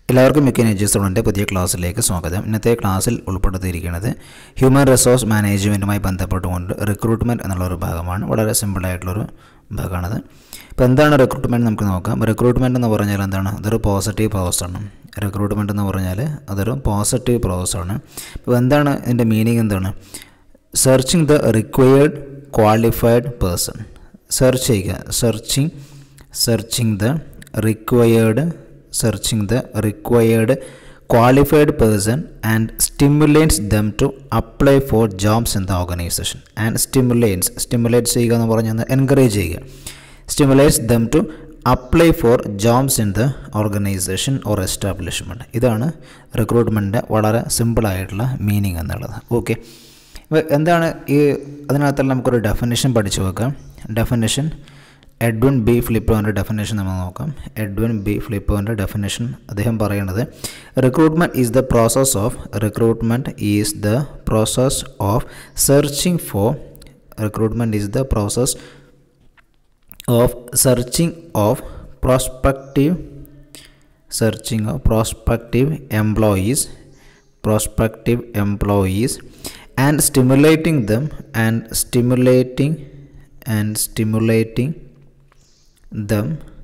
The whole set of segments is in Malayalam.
എല്ലാവർക്കും മിക്ക എനർജീസോണിൻ്റെ പുതിയ ക്ലാസ്സിലേക്ക് സ്വാഗതം ഇന്നത്തെ ക്ലാസ്സിൽ ഉൾപ്പെടുത്തിയിരിക്കുന്നത് ഹ്യൂമൻ റിസോഴ്സ് മാനേജ്മെൻറ്റുമായി ബന്ധപ്പെട്ടുകൊണ്ട് റിക്രൂട്ട്മെൻറ്റ് എന്നുള്ള ഒരു ഭാഗമാണ് വളരെ സിമ്പിളായിട്ടുള്ളൊരു ഭാഗമാണത് ഇപ്പോൾ എന്താണ് റിക്രൂട്ട്മെൻറ്റ് നമുക്ക് നോക്കാം റിക്രൂട്ട്മെൻറ്റ് എന്ന് പറഞ്ഞാൽ എന്താണ് അതൊരു പോസിറ്റീവ് പ്രോസസ്സാണ് റിക്രൂട്ട്മെൻറ്റ് എന്ന് പറഞ്ഞാൽ അതൊരു പോസിറ്റീവ് പ്രോസസ്സാണ് ഇപ്പോൾ എന്താണ് ഇതിൻ്റെ മീനിങ് എന്താണ് searching the required qualified person search ചെയ്യുക searching searching the required searching the required qualified person and stimulates them to apply for jobs in the organization and stimulates stimulate ചെയ്യുക എന്ന് പറഞ്ഞാൽ എൻകറേജ് ചെയ്യുക stimulates them to apply for jobs in the organisation or establishment ഇതാണ് റിക്രൂട്ട്മെൻറ്റിൻ്റെ വളരെ സിമ്പിളായിട്ടുള്ള മീനിങ് എന്നുള്ളത് ഓക്കെ അപ്പോൾ എന്താണ് ഈ അതിനകത്തുള്ള നമുക്കൊരു ഡെഫിനേഷൻ പഠിച്ചു വെക്കാം ഡെഫിനേഷൻ എഡ്വിൻ ബി ഫ്ലിപ്പോൻ്റെ ഡെഫിനേഷൻ നമ്മൾ നോക്കാം എഡ്വിൻ ബി ഫ്ലിപ്പോൻ്റെ ഡെഫിനേഷൻ അദ്ദേഹം പറയുന്നത് recruitment is the process of recruitment is the process of searching for recruitment is the process of searching of prospective searching of prospective employees prospective employees and stimulating them and stimulating and stimulating them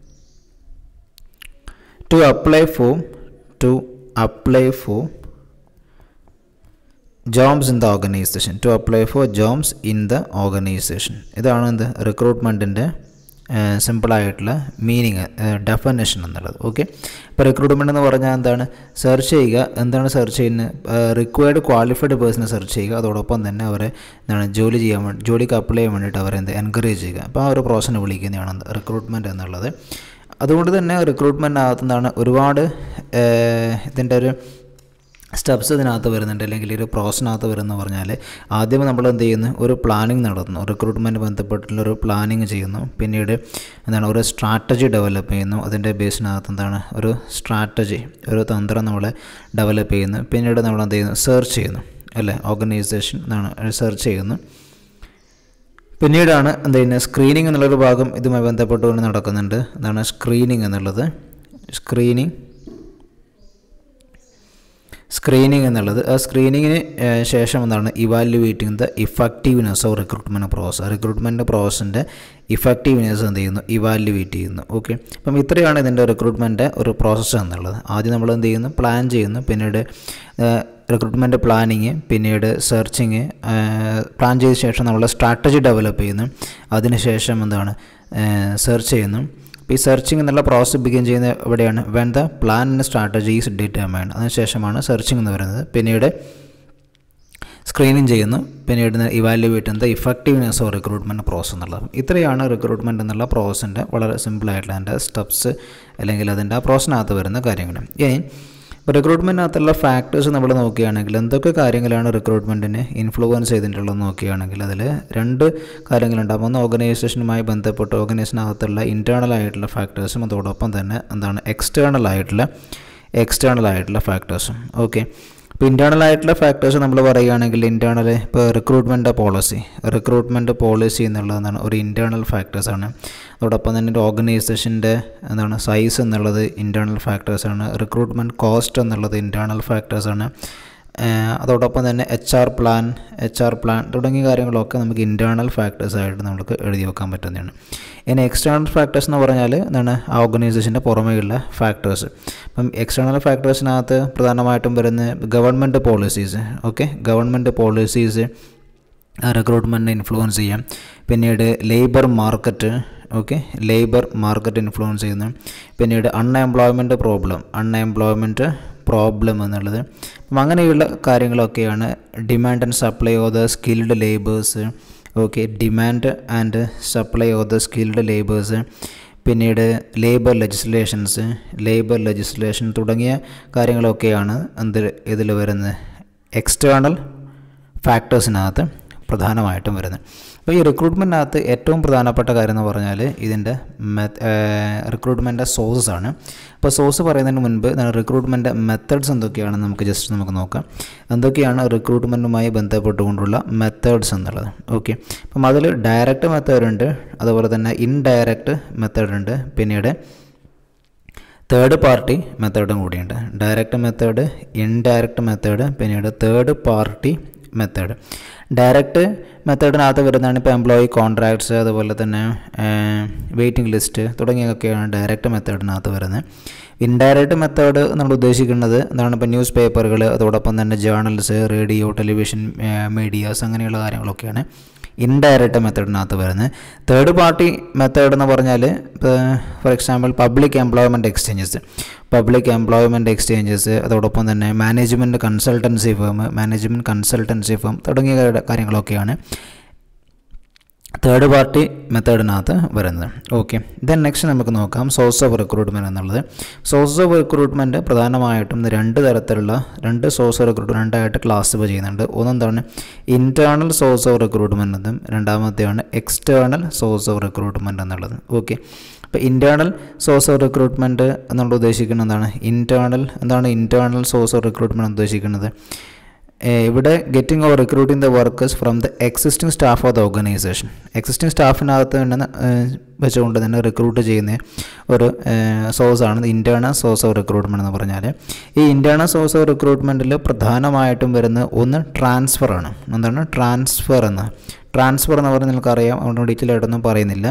to apply for to apply for jobs in the organization to apply for jobs in the organization ഇതാണ് എന്ത് റിക്രൂട്ട്മെൻറ്റിൻ്റെ സിമ്പിളായിട്ടുള്ള മീനിങ് ഡെഫിനേഷൻ എന്നുള്ളത് ഓക്കെ ഇപ്പോൾ റിക്രൂട്ട്മെൻ്റ് എന്ന് പറഞ്ഞാൽ എന്താണ് സെർച്ച് ചെയ്യുക എന്താണ് സെർച്ച് ചെയ്യുന്നത് റിക്വയർഡ് ക്വാളിഫൈഡ് പേഴ്സണെ സെർച്ച് ചെയ്യുക അതോടൊപ്പം തന്നെ അവരെ എന്താണ് ജോലി ചെയ്യാൻ വേണ്ടി ജോലിക്ക് അപ്ലൈ ചെയ്യാൻ വേണ്ടിയിട്ട് അവരെ എന്ത് എൻകറേജ് ചെയ്യുക അപ്പോൾ ആ ഒരു പ്രോസസ്സിനെ വിളിക്കുന്നതാണ് റിക്രൂട്ട്മെൻറ്റ് എന്നുള്ളത് അതുകൊണ്ട് തന്നെ റിക്രൂട്ട്മെൻറ്റിനകത്ത് എന്താണ് ഒരുപാട് ഇതിൻ്റെ ഒരു സ്റ്റെപ്സ് ഇതിനകത്ത് വരുന്നുണ്ട് അല്ലെങ്കിൽ ഒരു പ്രോസസ്സിനകത്ത് വരുന്ന പറഞ്ഞാൽ ആദ്യം നമ്മൾ എന്ത് ചെയ്യുന്നു ഒരു പ്ലാനിങ് നടത്തുന്നു റിക്രൂട്ട്മെൻറ്റ് ബന്ധപ്പെട്ടുള്ള ഒരു പ്ലാനിങ് ചെയ്യുന്നു പിന്നീട് എന്താണ് ഒരു സ്ട്രാറ്റജി ഡെവലപ്പ് ചെയ്യുന്നു അതിൻ്റെ ബേസിനകത്ത് എന്താണ് ഒരു സ്ട്രാറ്റജി ഒരു തന്ത്രം നമ്മൾ ഡെവലപ്പ് ചെയ്യുന്നു പിന്നീട് നമ്മൾ എന്ത് ചെയ്യുന്നു സെർച്ച് ചെയ്യുന്നു അല്ലേ ഓർഗനൈസേഷൻ എന്താണ് സെർച്ച് ചെയ്യുന്നു പിന്നീടാണ് എന്ത് ചെയ്യുന്നത് സ്ക്രീനിങ് എന്നുള്ളൊരു ഭാഗം ഇതുമായി ബന്ധപ്പെട്ടുകൊണ്ട് നടക്കുന്നുണ്ട് എന്താണ് സ്ക്രീനിങ് എന്നുള്ളത് സ്ക്രീനിങ് സ്ക്രീനിങ് എന്നുള്ളത് ആ സ്ക്രീനിങ്ങിന് ശേഷം എന്താണ് evaluating the effectiveness of recruitment process recruitment പ്രോസസ്സിൻ്റെ ഇഫക്റ്റീവ്നെസ് എന്ത് ചെയ്യുന്നു ഇവാലുവേറ്റ് ചെയ്യുന്നു ഓക്കെ അപ്പം ഇത്രയാണ് ഇതിൻ്റെ റിക്രൂട്ട്മെൻറ്റ് ഒരു പ്രോസസ്സ് എന്നുള്ളത് ആദ്യം നമ്മൾ എന്ത് ചെയ്യുന്നു പ്ലാൻ ചെയ്യുന്നു പിന്നീട് റിക്രൂട്ട്മെൻറ്റ് പ്ലാനിങ് പിന്നീട് സെർച്ചിങ് പ്ലാൻ ചെയ്ത ശേഷം നമ്മൾ സ്ട്രാറ്റജി ഡെവലപ്പ് ചെയ്യുന്നു അതിനുശേഷം എന്താണ് സെർച്ച് ചെയ്യുന്നു ഇപ്പോൾ ഈ സെർച്ചിങ് എന്നുള്ള പ്രോസസ്സ് ബിഗിൻ ചെയ്യുന്നത് എവിടെയാണ് when the plan and strategies determined അതിനുശേഷമാണ് സെർച്ചിങ് എന്ന് പറയുന്നത് പിന്നീട് സ്ക്രീനിങ് ചെയ്യുന്നു പിന്നീട് ഇവാലുവേറ്റ് ചെയ്യുന്നത് ഇഫക്റ്റീവ്നെസ് ഓഫ് റിക്രൂട്ട്മെൻറ്റ് പ്രോസസ്സ് എന്നുള്ളത് ഇത്രയാണ് റിക്രൂട്ട്മെൻറ്റ് എന്നുള്ള പ്രോസസ്സിൻ്റെ വളരെ സിമ്പിളായിട്ടുള്ള അതിൻ്റെ സ്റ്റെപ്സ് അല്ലെങ്കിൽ അതിൻ്റെ ആ പ്രോസസ്സിനകത്ത് വരുന്ന കാര്യങ്ങൾ ഇനി ഇപ്പോൾ റിക്രൂട്ട്മെൻറ്റിനകത്തുള്ള ഫാക്ടേഴ്സ് നമ്മൾ നോക്കുകയാണെങ്കിൽ എന്തൊക്കെ കാര്യങ്ങളാണ് റിക്രൂട്ട്മെൻറ്റിനെ ഇൻഫ്ലുവൻസ് ചെയ്തിട്ടുള്ളത് നോക്കുകയാണെങ്കിൽ അതിൽ രണ്ട് കാര്യങ്ങളുണ്ടാകും ഒന്ന് ഓർഗനൈസേഷനുമായി ബന്ധപ്പെട്ട് ഓർഗനൈസേഷനകത്തുള്ള ഇൻറ്റേർണൽ ആയിട്ടുള്ള ഫാക്ടേഴ്സും അതോടൊപ്പം തന്നെ എന്താണ് എക്സ്റ്റേണൽ ആയിട്ടുള്ള എക്സ്റ്റേണൽ ആയിട്ടുള്ള ഫാക്ടേഴ്സും ഓക്കെ ഇപ്പോൾ ഇൻറ്റേർണൽ ആയിട്ടുള്ള ഫാക്ടേഴ്സ് നമ്മൾ പറയുകയാണെങ്കിൽ ഇൻറ്റേർണൽ ഇപ്പോൾ റിക്രൂട്ട്മെൻറ്റ് പോളിസി റിക്രൂട്ട്മെൻറ്റ് പോളിസി എന്നുള്ളതാണ് ഒരു ഇൻറ്റേർണൽ ഫാക്ടേഴ്സാണ് അതോടൊപ്പം തന്നെ ഒരു ഓർഗനൈസേഷൻ്റെ എന്താണ് സൈസ് എന്നുള്ളത് ഇൻറ്റേർണൽ ഫാക്ടേഴ്സാണ് റിക്രൂട്ട്മെൻറ്റ് കോസ്റ്റ് എന്നുള്ളത് ഇൻറ്റേർണൽ ഫാക്ടേഴ്സാണ് അതോടൊപ്പം തന്നെ H R plan H R plan തുടങ്ങിയ കാര്യങ്ങളൊക്കെ നമുക്ക് ഇൻറ്റേർണൽ ഫാക്ടേഴ്സായിട്ട് നമുക്ക് എഴുതി വെക്കാൻ പറ്റുന്നതാണ് ഇനി എക്സ്റ്റേണൽ ഫാക്ടേഴ്സ് എന്ന് പറഞ്ഞാൽ എന്താണ് ആ ഓർഗനൈസേഷൻ്റെ പുറമേയുള്ള ഫാക്ടേഴ്സ് അപ്പം എക്സ്റ്റേണൽ ഫാക്ടേഴ്സിനകത്ത് പ്രധാനമായിട്ടും വരുന്ന government policies okay government policies റിക്രൂട്ട്മെൻറ്റിനെ ഇൻഫ്ലുവൻസ് ചെയ്യാം പിന്നീട് labour market okay labour market influence ചെയ്യുന്നു പിന്നീട് അൺഎംപ്ലോയ്മെൻറ്റ് പ്രോബ്ലം അൺഎംപ്ലോയ്മെൻറ്റ് പ്രോബ്ലം എന്നുള്ളത് അപ്പം അങ്ങനെയുള്ള കാര്യങ്ങളൊക്കെയാണ് demand and supply of the skilled labours okay demand and supply of the skilled labours പിന്നീട് ലേബർ ലെജിസ്ലേഷൻസ് ലേബർ ലെജിസ്ലേഷൻ തുടങ്ങിയ കാര്യങ്ങളൊക്കെയാണ് എന്ത് ഇതിൽ വരുന്നത് എക്സ്റ്റേണൽ ഫാക്ടേഴ്സിനകത്ത് പ്രധാനമായിട്ടും വരുന്നത് അപ്പോൾ ഈ റിക്രൂട്ട്മെൻറ്റിനകത്ത് ഏറ്റവും പ്രധാനപ്പെട്ട കാര്യം എന്ന് പറഞ്ഞാൽ ഇതിൻ്റെ റിക്രൂട്ട്മെൻറ്റ് സോഴ്സ് ആണ് അപ്പോൾ സോഴ്സ് പറയുന്നതിന് മുൻപ് റിക്രൂട്ട്മെൻറ്റ് മെത്തേഡ്സ് എന്തൊക്കെയാണെന്ന് നമുക്ക് ജസ്റ്റ് നമുക്ക് നോക്കാം എന്തൊക്കെയാണ് റിക്രൂട്ട്മെൻറ്റുമായി ബന്ധപ്പെട്ടുകൊണ്ടുള്ള മെത്തേഡ്സ് എന്നുള്ളത് ഓക്കെ അപ്പം അതിൽ ഡയറക്റ്റ് മെത്തേഡ് ഉണ്ട് അതുപോലെ തന്നെ ഇൻഡയറക്റ്റ് മെത്തേഡ് ഉണ്ട് പിന്നീട് തേർഡ് പാർട്ടി മെത്തേഡും കൂടിയുണ്ട് ഡയറക്റ്റ് മെത്തേഡ് ഇൻഡയറക്റ്റ് മെത്തേഡ് പിന്നീട് തേർഡ് പാർട്ടി മെത്തേഡ് ഡയറക്റ്റ് മെത്തേഡിനകത്ത് വരുന്നതാണ് ഇപ്പോൾ എംപ്ലോയി കോൺട്രാക്ട്സ് അതുപോലെ തന്നെ വെയിറ്റിംഗ് ലിസ്റ്റ് തുടങ്ങിയൊക്കെയാണ് ഡയറക്റ്റ് മെത്തേഡിനകത്ത് വരുന്നത് ഇൻഡയറക്റ്റ് മെത്തേഡ് നമ്മൾ ഉദ്ദേശിക്കുന്നത് എന്താണ് ഇപ്പോൾ ന്യൂസ് പേപ്പറുകൾ അതോടൊപ്പം തന്നെ ജേർണൽസ് റേഡിയോ ടെലിവിഷൻ മീഡിയാസ് അങ്ങനെയുള്ള കാര്യങ്ങളൊക്കെയാണ് ഇൻഡയറക്റ്റ് മെത്തേഡിനകത്ത് വരുന്നത് തേർഡ് പാർട്ടി മെത്തേഡ് എന്ന് പറഞ്ഞാൽ for example public employment exchanges public employment exchanges അതോടൊപ്പം തന്നെ management consultancy firm management consultancy firm തുടങ്ങിയ കാര്യങ്ങളൊക്കെയാണ് തേർഡ് പാർട്ടി മെത്തേഡിനകത്ത് വരുന്നത് ഓക്കെ ദെൻ നെക്സ്റ്റ് നമുക്ക് നോക്കാം സോഴ്സ് ഓഫ് റിക്രൂട്ട്മെൻറ്റ് എന്നുള്ളത് സോഴ്സ് ഓഫ് റിക്രൂട്ട്മെൻറ്റ് പ്രധാനമായിട്ടും രണ്ട് തരത്തിലുള്ള രണ്ട് സോഴ്സ് ഓഫ് റിക്രൂട്ട്മെൻറ്റ് രണ്ടായിട്ട് ക്ലാസിഫൈ ചെയ്യുന്നുണ്ട് ഒന്നെന്താണ് ഇൻറ്റേർണൽ സോഴ്സ് ഓഫ് റിക്രൂട്ട്മെൻറ്റ് എന്നും രണ്ടാമത്തെയാണ് എക്സ്റ്റേർണൽ സോഴ്സ് ഓഫ് റിക്രൂട്ട്മെൻറ്റ് എന്നുള്ളത് ഓക്കെ അപ്പോൾ ഇൻറ്റേർണൽ സോഴ്സ് ഓഫ് റിക്രൂട്ട്മെൻറ്റ് എന്നുള്ള ഉദ്ദേശിക്കുന്നത് എന്താണ് ഇൻറ്റേർണൽ എന്താണ് ഇൻറ്റേർണൽ സോഴ്സ് ഓഫ് റിക്രൂട്ട്മെൻറ്റ് ഉദ്ദേശിക്കുന്നത് ഇവിടെ getting or recruiting the workers from the existing staff of the organisation existing സ്റ്റാഫിനകത്ത് തന്നെ വെച്ചുകൊണ്ട് തന്നെ റിക്രൂട്ട് ചെയ്യുന്ന ഒരു സോഴ്സാണ് ഇൻറ്റേർണൽ സോഴ്സ് ഓഫ് റിക്രൂട്ട്മെൻറ്റ് എന്ന് പറഞ്ഞാൽ ഈ ഇൻറ്റേർണൽ സോഴ്സ് ഓഫ് റിക്രൂട്ട്മെൻറ്റിൽ പ്രധാനമായിട്ടും വരുന്ന ഒന്ന് ട്രാൻസ്ഫറാണ് എന്താണ് ട്രാൻസ്ഫർ എന്ന് ട്രാൻസ്ഫർ എന്ന് പറഞ്ഞാൽ നിങ്ങൾക്കറിയാം അതുകൊണ്ട് ഡീറ്റെയിൽ ആയിട്ടൊന്നും പറയുന്നില്ല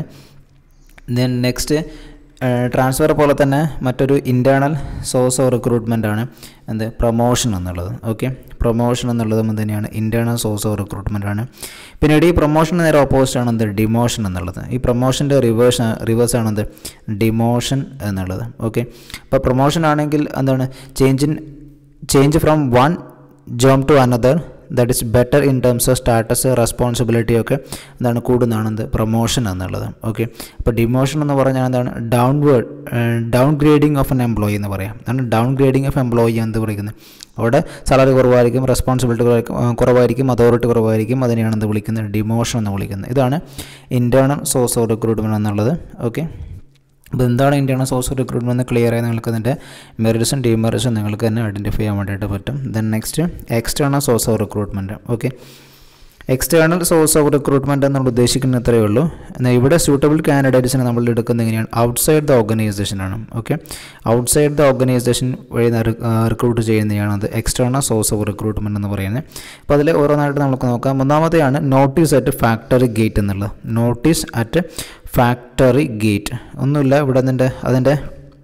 ദെൻ നെക്സ്റ്റ് ട്രാൻസ്ഫർ പോലെ തന്നെ മറ്റൊരു ഇൻറ്റേർണൽ സോഴ്സ് ഓഫ് റിക്രൂട്ട്മെൻ്റ് ആണ് എന്ത് പ്രൊമോഷൻ എന്നുള്ളത് ഓക്കെ പ്രൊമോഷൻ എന്നുള്ളതും തന്നെയാണ് ഇൻറ്റേർണൽ സോഴ്സ് ഓഫ് റിക്രൂട്ട്മെൻ്റ് ആണ് പിന്നീട് ഈ പ്രൊമോഷന് നേരെ ഓപ്പോസിറ്റ് ആണ് എന്ത് ഡിമോഷൻ എന്നുള്ളത് ഈ പ്രൊമോഷൻ്റെ റിവേഴ്സ് റിവേഴ്സ് ആണ് എന്ത് ഡിമോഷൻ എന്നുള്ളത് ഓക്കെ അപ്പോൾ പ്രൊമോഷൻ ആണെങ്കിൽ എന്താണ് change in change from one job to another that is better in terms of status responsibility ഒക്കെ എന്താണ് കൂടുന്നതാണ് എന്ത് പ്രൊമോഷൻ എന്നുള്ളത് ഓക്കെ അപ്പോൾ ഡിമോഷൻ എന്ന് പറഞ്ഞാൽ എന്താണ് downward down grading of an employee എന്ന് പറയാം അതാണ് ഡൗൺ ഗ്രേഡിംഗ് ഓഫ് എംപ്ലോയി എന്ന് പറയുന്നത് അവിടെ സാലറി കുറവായിരിക്കും റെസ്പോൺസിബിലിറ്റി കുറവായിരിക്കും അതോറിറ്റി കുറവായിരിക്കും അതിനെയാണ് എന്ത് വിളിക്കുന്നത് ഡിമോഷൻ എന്ന് വിളിക്കുന്നത് ഇതാണ് ഇൻറ്റേർണൽ സോഴ്സ് ഓഫ് റിക്രൂട്ട്മെൻറ്റ് എന്നുള്ളത് ഓക്കെ അപ്പോൾ എന്താണ് ഇൻറ്റേർണൽ സോഴ്സ് ഓഫ് റിക്രൂട്ട്മെൻറ്റ് എന്ന് ക്ലിയർ ആയി നിങ്ങൾക്ക് അതിൻ്റെ മെറിറ്റ്സും ഡിമെറിറ്റ്സും നിങ്ങൾക്ക് തന്നെ ഐഡൻറ്റിഫൈ ചെയ്യാൻ വേണ്ടിയിട്ട് പറ്റും then next external source of recruitment okay external source of recruitment നമ്മൾ ഉദ്ദേശിക്കുന്നത് ഇത്രയേ ഉള്ളൂ എന്നാൽ ഇവിടെ സൂട്ടബിൾ കാൻഡിഡേറ്റ്സിനെ നമ്മൾ എടുക്കുന്നത് എങ്ങനെയാണ് ഔട്ട്സൈഡ് ദ ഓർഗനൈസേഷനാണ് ഓക്കെ ഔട്ട്സൈഡ് ദ ഓർഗനൈസേഷൻ വഴി റിക്രൂട്ട് ചെയ്യുന്നതാണ് അത് എക്സ്റ്റേണൽ സോഴ്സ് ഓഫ് റിക്രൂട്ട്മെൻറ്റ് എന്ന് പറയുന്നത് അപ്പോൾ അതിൽ ഓരോന്നായിട്ട് നമുക്ക് നോക്കാം ഒന്നാമത്തെയാണ് നോട്ടീസ് അറ്റ് ഫാക്ടറി ഗേറ്റ് എന്നുള്ളത് നോട്ടീസ് അറ്റ് ഫാക്ടറി ഗേറ്റ് ഒന്നുമില്ല ഇവിടെ അതിൻ്റെ അതിൻ്റെ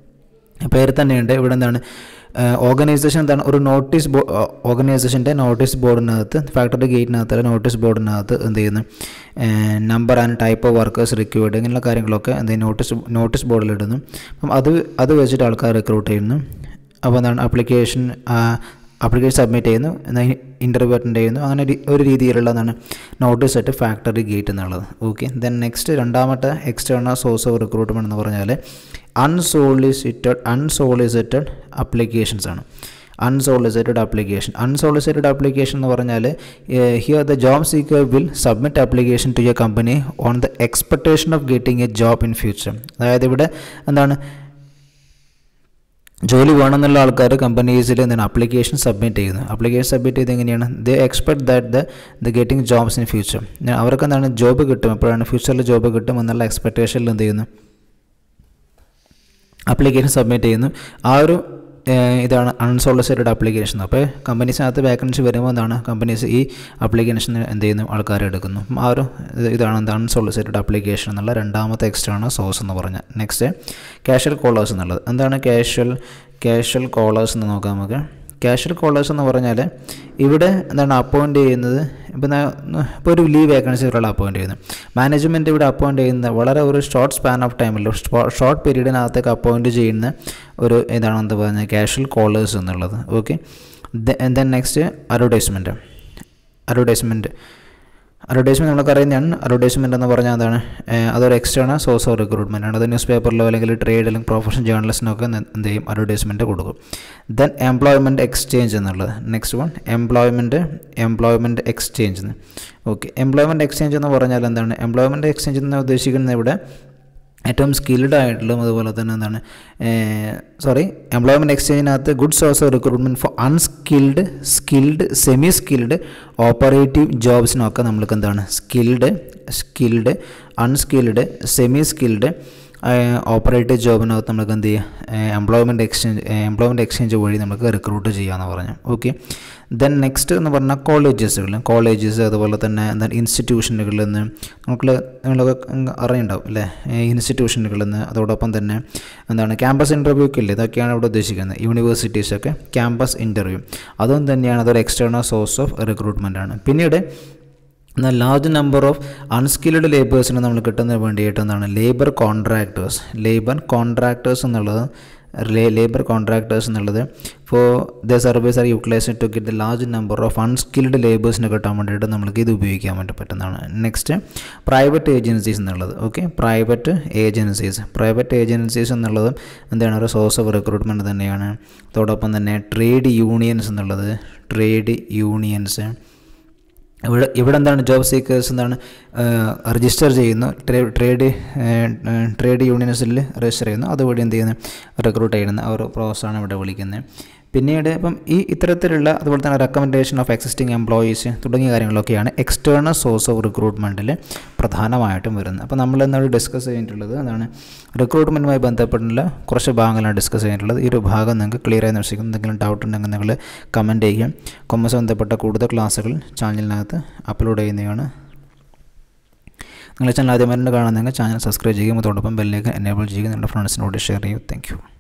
പേര് തന്നെയുണ്ട് ഇവിടെ എന്താണ് ഓർഗനൈസേഷൻ എന്താണ് ഒരു നോട്ടീസ് ബോ ഓർഗനൈസേഷൻ്റെ നോട്ടീസ് ബോർഡിനകത്ത് ഫാക്ടറി ഗേറ്റിനകത്ത് നോട്ടീസ് ബോർഡിനകത്ത് എന്ത് ചെയ്യുന്നു number and type of workers required ഇങ്ങനെയുള്ള കാര്യങ്ങളൊക്കെ എന്ത് നോട്ടീസ് നോട്ടീസ് ബോർഡിൽ ഇടുന്നു അപ്പം അത് അത് വെച്ചിട്ട് ആൾക്കാർ റിക്രൂട്ട് ചെയ്യുന്നു അപ്പോൾ എന്താണ് ആപ്ലിക്കേഷൻ ആപ്ലിക്കേഷൻ സബ്മിറ്റ് ചെയ്യുന്നു എന്നാൽ ഇൻ്റർവ്യൂ അറ്റൻഡ് ചെയ്യുന്നു അങ്ങനെ ഒരു രീതിയിലുള്ളതാണ് നോട്ടീസ് അറ്റ് ഫാക്ടറി ഗേറ്റ് എന്നുള്ളത് ഓക്കെ ദെൻ നെക്സ്റ്റ് രണ്ടാമത്തെ എക്സ്റ്റേണൽ സോഴ്സ് ഓഫ് റിക്രൂട്ട്മെൻറ്റ് എന്ന് പറഞ്ഞാൽ അൺസോളിസിറ്റഡ് അൺസോളിസിറ്റഡ് അപ്ലിക്കേഷൻസ് ആണ് അൺസോളിസിറ്റഡ് ആപ്ലിക്കേഷൻ അൺസോളിസിറ്റഡ് ആപ്ലിക്കേഷൻ എന്ന് പറഞ്ഞാൽ here the job seeker will submit application to a company on the expectation of getting a job in future അതായത് ഇവിടെ എന്താണ് ജോലി വേണമെന്നുള്ള ആൾക്കാർ കമ്പനീസിൽ എന്താണ് ആപ്ലിക്കേഷൻ സബ്മിറ്റ് ചെയ്യുന്നു ആപ്ലിക്കേഷൻ സബ്മിറ്റ് ചെയ്ത് എങ്ങനെയാണ് they expect that the the getting jobs in future അവർക്ക് എന്താണ് ജോബ് കിട്ടും എപ്പോഴാണ് ഫ്യൂച്ചറിൽ ജോബ് കിട്ടും എന്നുള്ള എക്സ്പെക്ടേഷനിൽ എന്ത് ചെയ്യുന്നു ആപ്ലിക്കേഷൻ സബ്മിറ്റ് ചെയ്യുന്നു ആ ഒരു ഇതാണ് അൺസോളിസിറ്റഡ് ആപ്ലിക്കേഷൻ അപ്പോൾ കമ്പനീസിനകത്ത് വേക്കൻസി വരുമ്പോൾ എന്താണ് കമ്പനീസ് ഈ ആപ്ലിക്കേഷൻ എന്ത് ചെയ്യുന്നു ആൾക്കാരെ എടുക്കുന്നു ആ ഒരു ഇതാണ് എന്ത് അൺസോളിസിറ്റഡ് ആപ്ലിക്കേഷൻ എന്നുള്ള രണ്ടാമത്തെ എക്സ്ട്രാണ് സോഴ്സ് എന്ന് പറഞ്ഞാൽ നെക്സ്റ്റ് ക്യാഷ്വൽ കോളേഴ്സ് എന്നുള്ളത് എന്താണ് ക്യാഷ്വൽ ക്യാഷ്വൽ കോളേഴ്സ് എന്ന് നോക്കാം നമുക്ക് ക്യാഷ്വൽ കോളേഴ്സ് എന്ന് പറഞ്ഞാൽ ഇവിടെ എന്താണ് അപ്പോയിൻറ്റ് ചെയ്യുന്നത് ഇപ്പം ഇപ്പോൾ ഒരു ലീവ് വേക്കൻസി ഒരാൾ അപ്പോയിൻറ്റ് ചെയ്യുന്നു മാനേജ്മെൻറ്റ് ഇവിടെ അപ്പോയിൻറ്റ് ചെയ്യുന്ന വളരെ ഒരു ഷോർട്ട് സ്പാൻ ഓഫ് ടൈമിൽ ഷോർട്ട് പീരീഡിനകത്തേക്ക് അപ്പോയിൻറ്റ് ചെയ്യുന്ന ഒരു ഇതാണ് എന്താ പറയുന്നത് ക്യാഷ്വൽ കോളേഴ്സ് എന്നുള്ളത് okay then next advertisement advertisement advertisement നമുക്കറിയുന്നതാണ് അഡ്വർടൈസ്മെൻറ്റ് എന്ന് പറഞ്ഞാൽ അതാണ് അതൊരു എക്സ്റ്റേണൽ സോഴ്സ് ഓഫ് റിക്രൂട്ട്മെൻറ്റ് ആണ് അത് ന്യൂസ് പേപ്പറിലോ അല്ലെങ്കിൽ ട്രേഡ് അല്ലെങ്കിൽ പ്രൊഫഷണൽ ജേർണലിസ്റ്റിനൊക്കെ എന്ത് ചെയ്യും അഡ്വർടൈസ്മെൻറ്റ് കൊടുക്കും ദെൻ എംപ്ലോയ്മെൻറ്റ് എക്സ്ചേഞ്ച് എന്നുള്ളത് next one employment employment exchange okay employment exchange എന്ന് പറഞ്ഞാൽ എന്താണ് എംപ്ലോയ്മെൻറ്റ് എക്സ്ചേഞ്ച് എന്ന് ഉദ്ദേശിക്കുന്നത് ഇവിടെ ഏറ്റവും സ്കിൽഡ് ആയിട്ടുള്ളതും അതുപോലെ തന്നെ എന്താണ് സോറി എംപ്ലോയ്മെൻറ്റ് എക്സ്ചേഞ്ചിനകത്ത് good source of recruitment for unskilled skilled semi skilled operative ജോബ്സിനൊക്കെ നമ്മൾക്ക് എന്താണ് skilled skilled unskilled semi skilled operative ജോബിനകത്ത് നമുക്ക് എന്ത് ചെയ്യാം എംപ്ലോയ്മെൻറ്റ് എക്സ്ചേഞ്ച് എംപ്ലോയ്മെൻറ്റ് എക്സ്ചേഞ്ച് വഴി നമുക്ക് റിക്രൂട്ട് ചെയ്യാമെന്ന് പറഞ്ഞു ഓക്കെ ദെൻ നെക്സ്റ്റ് എന്ന് പറഞ്ഞാൽ കോളേജസുകൾ കോളേജസ് അതുപോലെ തന്നെ എന്താണ് ഇൻസ്റ്റിറ്റ്യൂഷനുകളിൽ നിന്ന് നമുക്ക് നിങ്ങളൊക്കെ അറിയുണ്ടാവും അല്ലേ ഇൻസ്റ്റിറ്റ്യൂഷനുകളിൽ നിന്ന് അതോടൊപ്പം തന്നെ എന്താണ് ക്യാമ്പസ് ഇൻ്റർവ്യൂ ഒക്കെ ഇല്ലേ ഇതൊക്കെയാണ് ഇവിടെ ഉദ്ദേശിക്കുന്നത് യൂണിവേഴ്സിറ്റീസൊക്കെ ക്യാമ്പസ് ഇൻ്റർവ്യൂ അതും തന്നെയാണ് അതൊരു എക്സ്റ്റേണൽ സോഴ്സ് ഓഫ് റിക്രൂട്ട്മെൻ്റ് ആണ് പിന്നീട് എന്നാൽ ലാർജ് നമ്പർ ഓഫ് അൺസ്കിൽഡ് ലേബേഴ്സിന് നമ്മൾ കിട്ടുന്നതിന് വേണ്ടിയിട്ട് എന്താണ് ലേബർ കോൺട്രാക്ടേഴ്സ് ലേബർ കോൺട്രാക്ടേഴ്സ് എന്നുള്ളത് ലേബർ കോൺട്രാക്ടേഴ്സ് എന്നുള്ളത് for the service are utilise to get the large number of unskilled ലേബേഴ്സിന് കിട്ടാൻ വേണ്ടിയിട്ട് നമുക്ക് ഇത് ഉപയോഗിക്കാൻ വേണ്ടി പറ്റുന്നതാണ് നെക്സ്റ്റ് പ്രൈവറ്റ് ഏജൻസീസ് എന്നുള്ളത് okay private agencies private agencies എന്നുള്ളത് എന്താണ് ഒരു സോഴ്സ് ഓഫ് റിക്രൂട്ട്മെൻറ്റ് തന്നെയാണ് അതോടൊപ്പം തന്നെ ട്രേഡ് യൂണിയൻസ് എന്നുള്ളത് ട്രേഡ് യൂണിയൻസ് ഇവിടെ ഇവിടെ എന്താണ് ജോബ് സീക്കേഴ്സ് എന്താണ് രജിസ്റ്റർ ചെയ്യുന്നു ട്രേഡ് ട്രേഡ് യൂണിയൻസിൽ രജിസ്റ്റർ ചെയ്യുന്നു അതുവഴി എന്ത് ചെയ്യുന്നു റിക്രൂട്ട് ചെയ്യുന്ന ഒരു പ്രോസസ്സാണ് ഇവിടെ വിളിക്കുന്നത് പിന്നീട് ഇപ്പം ഈ ഇത്തരത്തിലുള്ള അതുപോലെ തന്നെ റെക്കമെൻഡേഷൻ ഓഫ് എക്സിസ്റ്റിംഗ് എംപ്ലോയീസ് തുടങ്ങിയ കാര്യങ്ങളൊക്കെയാണ് എക്സ്റ്റേണൽ സോഴ്സ് ഓഫ് റിക്രൂട്ട്മെൻറ്റിൽ പ്രധാനമായിട്ടും വരുന്നത് അപ്പോൾ നമ്മൾ എന്താണ് ഡിസ്കസ് ചെയ്തിട്ടുള്ളത് അതാണ് റിക്രൂട്ട്മെൻറ്റുമായി ബന്ധപ്പെട്ടുള്ള കുറച്ച് ഭാഗങ്ങളാണ് ഡിസ്കസ് ചെയ്തിട്ടുള്ളത് ഈ ഒരു ഭാഗം നിങ്ങൾക്ക് ക്ലിയർ ആയി വിശ്വസിക്കുന്നു എന്തെങ്കിലും ഡൗട്ട് ഉണ്ടെങ്കിൽ നിങ്ങൾ കമൻറ്റ് ചെയ്യുക കൊമേഴ്സ് ബന്ധപ്പെട്ട കൂടുതൽ ക്ലാസ്സുകൾ ചാനലിനകത്ത് അപ്ലോഡ് ചെയ്യുന്നതാണ് നിങ്ങളുടെ ചാനൽ ആദ്യമായിട്ട് കാണുന്നെങ്കിൽ ചാനൽ സബ്സ്ക്രൈബ് ചെയ്യുക അതോടൊപ്പം ബെല്ലേക്ക് എനേബിൾ ചെയ്യുക നിങ്ങളുടെ ഫ്രണ്ട്സിനോട് ഷെയർ ചെയ്യൂ താങ്ക്